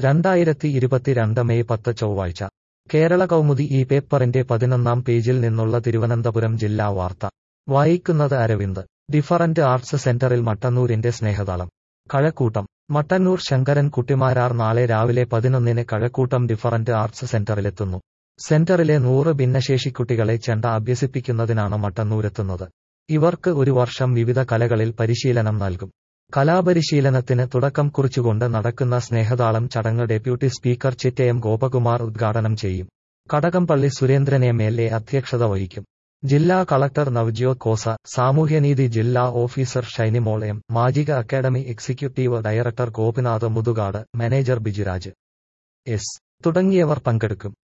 രണ്ടായിരത്തി ഇരുപത്തിരണ്ട് മെയ് പത്ത് ചൊവ്വാഴ്ച കേരള കൗമുദി ഈ പേപ്പറിന്റെ പതിനൊന്നാം പേജിൽ നിന്നുള്ള തിരുവനന്തപുരം ജില്ലാ വാർത്ത വായിക്കുന്നത് അരവിന്ദ് ഡിഫറന്റ് ആർട്സ് സെന്ററിൽ മട്ടന്നൂരിന്റെ സ്നേഹതാളം കഴക്കൂട്ടം മട്ടന്നൂർ ശങ്കരൻ കുട്ടിമാരാർ നാളെ രാവിലെ പതിനൊന്നിന് കഴക്കൂട്ടം ഡിഫറന്റ് ആർട്സ് സെന്ററിലെത്തുന്നു സെന്ററിലെ നൂറ് ഭിന്നശേഷിക്കുട്ടികളെ ചെണ്ട അഭ്യസിപ്പിക്കുന്നതിനാണ് മട്ടന്നൂരെത്തുന്നത് ഇവർക്ക് ഒരു വർഷം വിവിധ കലകളിൽ പരിശീലനം നൽകും കലാപരിശീലനത്തിന് തുടക്കം കുറിച്ചുകൊണ്ട് നടക്കുന്ന സ്നേഹതാളം ചടങ്ങ് ഡെപ്യൂട്ടി സ്പീക്കർ ചിറ്റയം ഗോപകുമാർ ഉദ്ഘാടനം ചെയ്യും Kadakampally Surendran M L A അധ്യക്ഷത വഹിക്കും ജില്ലാ കളക്ടർ നവ്ജ്യോത് കോസ സാമൂഹ്യനീതി ജില്ലാ officer Shinymol M magic academy executive director Gopinath Muthukad manager Bijuraj S തുടങ്ങിയവർ പങ്കെടുക്കും